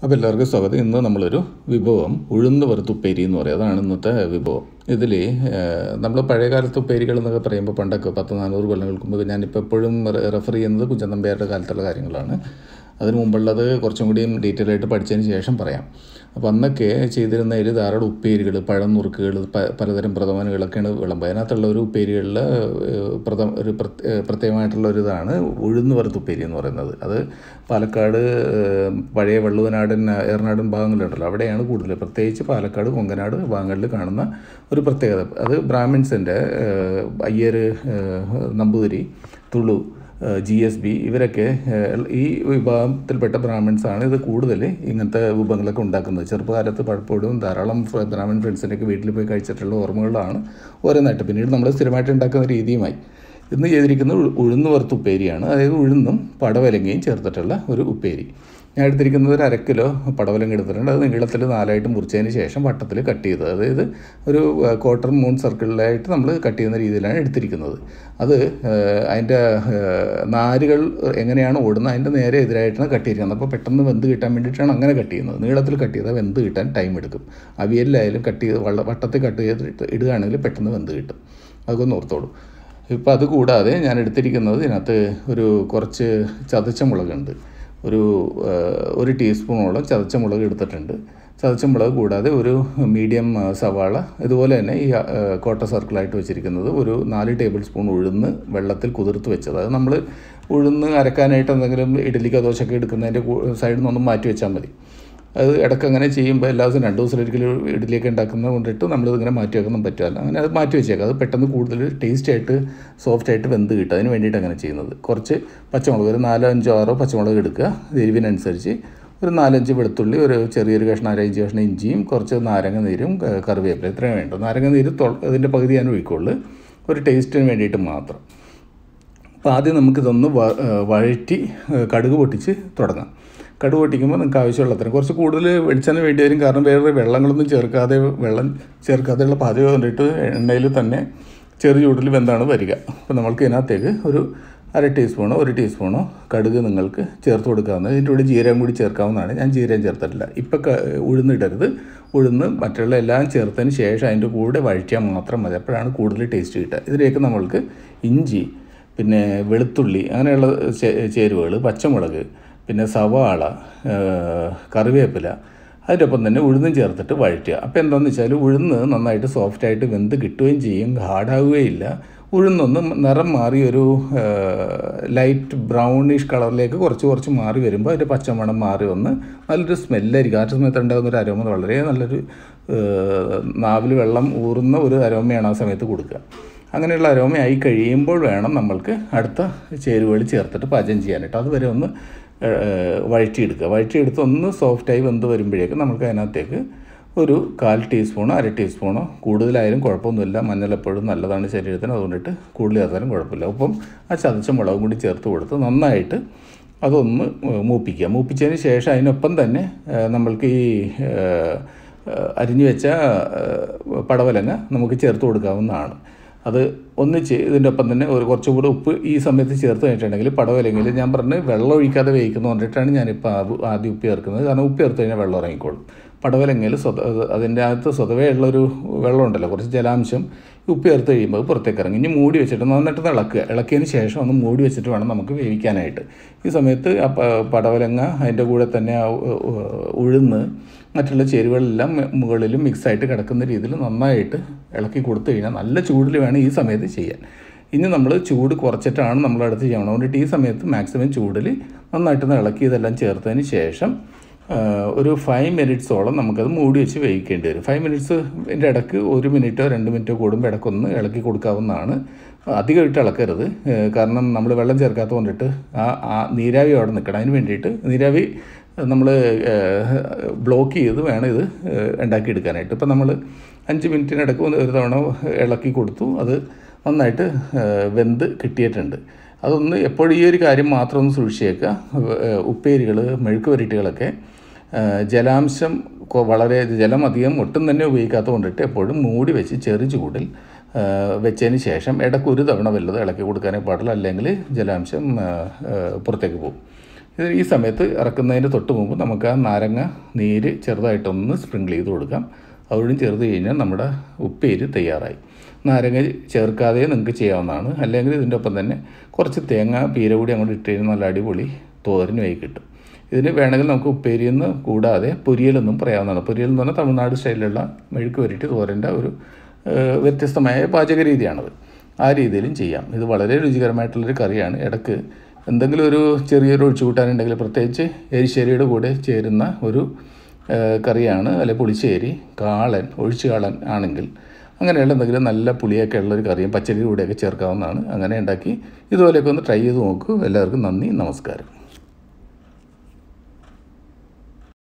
അപ്പോൾ എല്ലാവർക്കും സ്വാഗതം ഇന്ന് നമ്മളൊരു വിഭവം ഉഴുന്ന് വറുത്ത് ഉപ്പേരി എന്ന് പറയും അതാണ് ഇന്നത്തെ വിഭവം ഇതിൽ നമ്മൾ പഴയ കാലത്ത് ഉപ്പേരികൾ എന്നൊക്കെ പറയുമ്പോൾ പണ്ടൊക്കെ പത്ത് നാനൂറ് കൊല്ലങ്ങൾക്ക് മുമ്പ് ഞാനിപ്പോൾ എപ്പോഴും റെഫർ ചെയ്യുന്നത് കുഞ്ചന്തമ്പേരുടെ കാലത്തുള്ള കാര്യങ്ങളാണ് അതിന് മുമ്പുള്ളത് കുറച്ചും കൂടിയും ഡീറ്റെയിൽ ആയിട്ട് പഠിച്ചതിന് ശേഷം പറയാം അപ്പോൾ അന്നൊക്കെ ചെയ്തിരുന്നതിൽ ധാരാളം ഉപ്പേരികൾ പഴം നുറുക്കുകൾ പ- പലതരം പ്രഥമനുകളൊക്കെയാണ് വിളമ്പുക അതിനകത്തുള്ള ഒരു ഉപ്പേരികളിൽ പ്രഥമ ഒരു പ്രത്യ- പ്രത്യേകമായിട്ടുള്ള ഒരു ഇതാണ് ഉഴുന്ന് വറുത്ത് ഉപ്പേരി എന്ന് പറയുന്നത് അത് പാലക്കാട് ഏഹ്, പഴയ വള്ളുവനാടൻ ഏറനാടൻ ഭാഗങ്ങളുണ്ടല്ലോ അവിടെയാണ് കൂടുതൽ പ്രത്യേകിച്ച് പാലക്കാട് കൊങ്കനാട് ഭാഗങ്ങളിൽ കാണുന്ന ഒരു പ്രത്യേകത അത് ബ്രാഹ്മിൻസിൻ്റെ അയ്യർ ഏഹ്, Namboothiri Tulu G S B ഇവരൊക്കെ ഏഹ്, ഈ വിഭാഗത്തിൽപ്പെട്ട ബ്രാഹ്മിൺസ് ആണ് ഇത് കൂടുതൽ ഇങ്ങനത്തെ വിഭവങ്ങളൊക്കെ ഉണ്ടാക്കുന്നത് ചെറുപ്പകാലത്ത് പലപ്പോഴും ധാരാളം ഫ്ര- ബ്രാഹ്മൺ ഫ്രണ്ട്സിൻ്റെയൊക്കെ വീട്ടിൽ പോയി കഴിച്ചിട്ടുള്ള ഓർമ്മകളാണ് ഓരോന്നായിട്ട് പിന്നീട് നമ്മൾ സ്ഥിരമായിട്ട് ഉണ്ടാക്കുന്ന രീതിയുമായി ഇന്ന് ചെയ്തിരിക്കുന്നത് ഉഴു- ഉഴുന്ന് വറുത്ത് ഉപ്പേരിയാണ് അതായത് ഉഴുന്നും പടവലങ്ങയും ചേർത്തിട്ടുള്ള ഒരു ഉപ്പേരി ഞാൻ എടുത്തിരിക്കുന്നത് ഒരു അര കിലോ പടവലങ്ങ എടുത്തിട്ടുണ്ട് അത് നീളത്തിൽ നാലായിട്ട് മുറിച്ചതിന് ശേഷം വട്ടത്തിൽ കട്ട് ചെയ്തത് അതായത് ഒരു ക്വാർട്ടർ മൂൺ സർക്കിളിലായിട്ട് നമ്മൾ കട്ട് ചെയ്യുന്ന രീതിയിലാണ് എടുത്തിരിക്കുന്നത് അത് ഏഹ്, അതിൻ്റെ ഏഹ്, നാരുകൾ എങ്ങനെയാണ് ഓടുന്നത് അതിൻ്റെ നേരെ എതിരായിട്ടാണ് കട്ട് ചെയ്തിരിക്കുന്നത് അപ്പോൾ പെട്ടെന്ന് വെന്ത് കിട്ടാൻ വേണ്ടിയിട്ടാണ് അങ്ങനെ കട്ട് ചെയ്യുന്നത് നീളത്തിൽ കട്ട് ചെയ്താൽ വെന്ത് കിട്ടാൻ ടൈം എടുക്കും അവിയലിലായാലും കട്ട് ചെയ്ത് വള്ള വട്ടത്തിൽ കട്ട് ചെയ്തിട്ട് ഇടുകയാണെങ്കിൽ പെട്ടെന്ന് വെന്ത് കിട്ടും അതൊക്കെ ഒന്ന് ഓർത്തോളൂ ഇപ്പോൾ അത് കൂടാതെ ഞാൻ എടുത്തിരിക്കുന്നത് ഇതിനകത്ത് ഒരു കുറച്ച് ചതച്ച മുളകുണ്ട് ഒരു ആ, ഒരു ടീസ്പൂണോളം ചതച്ച മുളക് എടുത്തിട്ടുണ്ട് ചതച്ച മുളക് കൂടാതെ ഒരു മീഡിയം ആ, സവാള ഇതുപോലെ തന്നെ ഈ ആ, കോട്ട സർക്കിളായിട്ട് വെച്ചിരിക്കുന്നത് ഒരു നാല് ടേബിൾ സ്പൂൺ ഉഴുന്ന് വെള്ളത്തിൽ കുതിർത്ത് വെച്ചത് അത് നമ്മൾ ഉഴുന്ന് അരക്കാനായിട്ട് എന്തെങ്കിലും ഇഡലിക്കോ ദോശയൊക്കെ എടുക്കുന്നതിൻ്റെ സൈഡിൽ നിന്നൊന്നും മാറ്റി വെച്ചാൽ മതി അത് ഇടയ്ക്ക് അങ്ങനെ ചെയ്യുമ്പോൾ എല്ലാ ദിവസവും രണ്ട് ദിവസം ഒരിക്കലും ഇഡലിയൊക്കെ ഉണ്ടാക്കുന്നത് കൊണ്ടിട്ട് നമ്മളിത് ഇങ്ങനെ മാറ്റി വെക്കാൻ പറ്റില്ല അങ്ങനെ അത് മാറ്റി വെച്ചേക്കാം അത് പെട്ടെന്ന് കൂടുതൽ ടേസ്റ്റ് ആയിട്ട് സോഫ്റ്റ് ആയിട്ട് വെന്ത് കിട്ടും അതിന് വേണ്ടിയിട്ട് അങ്ങനെ ചെയ്യുന്നത് കുറച്ച് പച്ചമുളക് ഒരു നാലോ അഞ്ചോ ആറോ പച്ചമുളക് എടുക്കുക ഇത് എരിവിനനുസരിച്ച് ഒരു നാലഞ്ച് വെളുത്തുള്ളി ഒരു ചെറിയൊരു കഷ്ണം അരഞ്ച് കഷ്ണം ഇഞ്ചിയും കുറച്ച് നാരങ്ങ നീരും ക- കറിവേപ്പില ഇത്രയും വേണ്ടു നാരങ്ങ നീര് തൊ- അതിൻ്റെ പകുതി ഞാൻ ഒഴിക്കുള്ളൂ ഒരു ടേസ്റ്റിന് വേണ്ടിയിട്ട് മാത്രം അപ്പോൾ ആദ്യം നമുക്കിതൊന്ന് വ- ഏഹ് വഴറ്റി ഏഹ് കടുക് പൊട്ടിച്ച് തുടങ്ങാം കടുക് പൊട്ടിക്കുമ്പോൾ നിങ്ങൾക്ക് ആവശ്യമുള്ള അത്രയും കുറച്ച് കൂടുതൽ വെളിച്ചെണ്ണ വേണ്ടി വരും കാരണം വേറെ വെള്ളങ്ങളൊന്നും ചേർക്കാതെ വെള്ളം ചേർക്കാതെയുള്ള പാചകം കണ്ടിട്ട് എണ്ണയിൽ തന്നെ ചെറിയ ചൂടിൽ വെന്താണ് വരിക അപ്പോൾ നമ്മൾക്ക് ഇതിനകത്തേക്ക് ഒരു അര ടീസ്പൂണോ ഒരു ടീസ്പൂണോ കടുക് നിങ്ങൾക്ക് ചേർത്ത് കൊടുക്കാവുന്നത് ഇതിൻ്റെ കൂടെ ജീരകം കൂടി ചേർക്കാവുന്നതാണ് ഞാൻ ജീരകം ചേർത്തിട്ടില്ല ഇപ്പം ക- ഉഴുന്നിടരുത് ഉഴുന്ന് മറ്റുള്ള എല്ലാം ചേർത്തതിന് ശേഷം അതിൻ്റെ കൂടെ വഴറ്റിയാൽ മാത്രം മതി അപ്പോഴാണ് കൂടുതൽ ടേസ്റ്റ് കിട്ടുക ഇതിലേക്ക് നമ്മൾക്ക് ഇഞ്ചി പിന്നെ വെളുത്തുള്ളി അങ്ങനെയുള്ള ചേ- ചേരുവകൾ പച്ചമുളക് പിന്നെ സവാള ഏഹ്, കറിവേപ്പില അതിൻ്റെ ഒപ്പം തന്നെ ഉഴുന്നും ചേർത്തിട്ട് വഴറ്റുക അപ്പോൾ എന്താണെന്ന് വെച്ചാൽ ഉഴുന്ന് നന്നായിട്ട് സോഫ്റ്റായിട്ട് വെന്ത് കിട്ടുകയും ചെയ്യും ഹാർഡാവുകയില്ല ഉഴുന്നൊന്ന് നിറം മാറി ഒരു ലൈറ്റ് ബ്രൗണിഷ് കളറിലേക്ക് കുറച്ച് കുറച്ച് മാറി വരുമ്പോൾ അതിൻ്റെ പച്ചമണം മാറി വന്ന് നല്ലൊരു സ്മെല്ലായിരിക്കും ആ സമയത്ത് ഉണ്ടാകുന്ന ഒരു അരോമ വളരെ നല്ലൊരു നാവിൽ വെള്ളം ഊറുന്ന ഒരു അരോമയാണ് ആ സമയത്ത് കൊടുക്കുക അങ്ങനെയുള്ള അരോമയായി കഴിയുമ്പോൾ വേണം നമ്മൾക്ക് അടുത്ത ചേരുവകൾ ചേർത്തിട്ട് പാചകം ചെയ്യാനായിട്ട് അതുവരെ ഒന്ന് ഏഹ്, വഴറ്റിയെടുക്കുക വഴറ്റിയെടുത്ത് ഒന്ന് സോഫ്റ്റായി വെന്ത് വരുമ്പോഴേക്കും നമുക്ക് അതിനകത്തേക്ക് ഒരു കാൽ ടീസ്പൂണോ അര ടീസ്പൂണോ കൂടുതലായാലും കുഴപ്പമൊന്നുമില്ല മഞ്ഞൾ എപ്പോഴും നല്ലതാണ് ശരീരത്തിന് അതുകൊണ്ടിട്ട് കൂടുതൽ ചേർത്താലും കുഴപ്പമില്ല ഒപ്പം ആ ചതച്ച മുളകും കൂടി ചേർത്ത് കൊടുത്ത് നന്നായിട്ട് അതൊന്ന് മൂപ്പിക്കുക മൂപ്പിച്ചതിന് ശേഷം അതിനൊപ്പം തന്നെ ഏഹ്, നമ്മൾക്ക് ഈ ഏഹ്, ഏഹ്, അരിഞ്ഞു വെച്ച ഏഹ്, പടവലങ്ങ നമുക്ക് ചേർത്ത് കൊടുക്കാവുന്നതാണ് അത് ഒന്നിച്ച് ഇതിൻ്റെ ഒപ്പം തന്നെ ഒരു കുറച്ചും കൂടെ ഉപ്പ് ഈ സമയത്ത് ചേർത്ത് കഴിഞ്ഞിട്ടുണ്ടെങ്കിൽ പടവലെങ്കിൽ ഞാൻ പറഞ്ഞ് വെള്ളം ഒഴിക്കാതെ വേവിക്കുന്നു പറഞ്ഞിട്ടാണ് ഞാനിപ്പോൾ ആ- ആദ്യം ഉപ്പ് ചേർക്കുന്നത് കാരണം ഉപ്പ് ചേർത്ത് കഴിഞ്ഞാൽ വെള്ളം ഇറങ്ങിക്കോളും പടവലങ്ങയിൽ സ്വത അതിൻ്റെ അകത്ത് സ്വതവേ ഉള്ളൊരു വെള്ളമുണ്ടല്ലോ കുറച്ച് ജലാംശം ഈ ഉപ്പ് ചേർത്ത് കഴിയുമ്പോൾ അത് പുറത്തേക്ക് ഇറങ്ങി ഇനി മൂടി വെച്ചിട്ട് നന്നായിട്ട് ഒന്ന് ഇളക്കുക ഇളക്കിയതിന് ശേഷം ഒന്ന് മൂടി വെച്ചിട്ട് വേണം നമുക്ക് വേവിക്കാനായിട്ട് ഈ സമയത്ത് ആ പ- പടവലങ്ങ അതിൻ്റെ കൂടെ തന്നെ ആ ഉ- ഉ- ഉഴുന്ന് മറ്റുള്ള ചേരുവകളെല്ലാം മെ- മുകളിലും മിക്സായിട്ട് കിടക്കുന്ന രീതിയിൽ നന്നായിട്ട് ഇളക്കി കൊടുത്തു കഴിഞ്ഞാൽ നല്ല ചൂടിൽ വേണം ഈ സമയത്ത് ചെയ്യാൻ ഇനി നമ്മൾ ചൂട് കുറച്ചിട്ടാണ് നമ്മൾ അടുത്ത് ചെയ്യണം അതുകൊണ്ടിട്ട് ഈ സമയത്ത് മാക്സിമം ചൂടിൽ നന്നായിട്ടൊന്ന് ഇളക്കി ഇതെല്ലാം ചേർത്തതിന് ശേഷം ആ, ഒരു ഫൈവ് മിനിറ്റ്സോളം നമുക്കത് മൂടി വെച്ച് വേവിക്കേണ്ടി വരും ഫൈവ് മിനിറ്റ്സിൻ്റെ ഇടയ്ക്ക് ഒരു മിനിറ്റോ രണ്ട് മിനിറ്റോ കൂടുമ്പോൾ ഇടയ്ക്കൊന്ന് ഇളക്കി കൊടുക്കാവുന്നതാണ് അധികമായിട്ട് ഇളക്കരുത് ഏ, കാരണം നമ്മൾ വെള്ളം ചേർക്കാത്ത കൊണ്ടിട്ട് ആ ആ നീരാവി അവിടെ നിൽക്കണം അതിന് വേണ്ടിയിട്ട് നീരാവി നമ്മൾ ബ്ലോക്ക് ചെയ്ത് വേണം ഇത് ഏഹ്, ഉണ്ടാക്കിയെടുക്കാനായിട്ട് ഇപ്പം നമ്മൾ അഞ്ച് മിനിറ്റിനിടയ്ക്ക് ഒന്ന് ഒരു തവണ ഇളക്കി കൊടുത്തു അത് നന്നായിട്ട് ഏഹ്, വെന്ത് കിട്ടിയിട്ടുണ്ട് അതൊന്ന് എപ്പോഴും ഈ ഒരു കാര്യം മാത്രം ഒന്ന് സൂക്ഷിച്ചേക്കുക ഏഹ്, ഉപ്പേരികൾ മെഴുക്ക് വരട്ടികളൊക്കെ ഏഹ്, ജലാംശം കൊ- വളരെ ജലം അധികം ഒട്ടും തന്നെ ഉപയോഗിക്കാത്ത കൊണ്ടിട്ട് എപ്പോഴും മൂടി വെച്ച് ചെറു ചൂടിൽ ഏഹ്, വെച്ചതിന് ശേഷം ഇടയ്ക്ക് ഒരു തവണ വല്ലതും ഇളക്കി കൊടുക്കാനേ പാടില്ല അല്ലെങ്കിൽ ജലാംശം ഏഹ്, ഏഹ്, പുറത്തേക്ക് പോകും ഇത് ഈ സമയത്ത് ഇറക്കുന്നതിന് തൊട്ട് മുമ്പ് നമുക്ക് ആ നാരങ്ങ നീര് ചെറുതായിട്ടൊന്ന് സ്പ്രിങ്കിൾ ചെയ്ത് കൊടുക്കാം അതുകൂടി ചേർത്ത് കഴിഞ്ഞാൽ നമ്മുടെ ഉപ്പേരി തയ്യാറായി നാരങ്ങ ചേർക്കാതെ നിങ്ങൾക്ക് ചെയ്യാവുന്നതാണ് അല്ലെങ്കിൽ ഇതിൻ്റെ ഒപ്പം തന്നെ കുറച്ച് തേങ്ങ പീര കൂടി അങ്ങോട്ട് ഇട്ട് കഴിഞ്ഞാൽ നല്ല അടിപൊളി തോരനുമായി കിട്ടും ഇതിന് വേണമെങ്കിൽ നമുക്ക് ഉപ്പേരിയെന്ന് കൂടാതെ പൊരിയലെന്നും പറയാവുന്നതാണ് പൊരിയൽ എന്ന് പറഞ്ഞാൽ തമിഴ്നാട് സ്റ്റൈലിലുള്ള മെഴുക്ക് വരട്ടി തോരൻ്റെ ഒരു ഏഹ്, വ്യത്യസ്തമായ പാചക രീതിയാണത് ആ രീതിയിലും ചെയ്യാം ഇത് വളരെ രുചികരമായിട്ടുള്ളൊരു കറിയാണ് ഇടയ്ക്ക് എന്തെങ്കിലും ഒരു ചെറിയൊരു ഒഴിച്ചുകൂട്ടാനുണ്ടെങ്കിൽ പ്രത്യേകിച്ച് എരിശ്ശേരിയുടെ കൂടെ ചേരുന്ന ഒരു ഏഹ്, കറിയാണ് അല്ലെ പുളിശ്ശേരി കാളൻ ഒഴിച്ചു കാളൻ ആണെങ്കിൽ അങ്ങനെയുള്ള എന്തെങ്കിലും നല്ല പുളിയൊക്കെ ഉള്ളൊരു കറിയും പച്ചരി കൂടെയൊക്കെ ചേർക്കാവുന്നതാണ് അങ്ങനെ ഉണ്ടാക്കി ഇതുപോലെയൊക്കെ ഒന്ന് ട്രൈ ചെയ്ത് നോക്കൂ എല്ലാവർക്കും നന്ദി നമസ്കാരം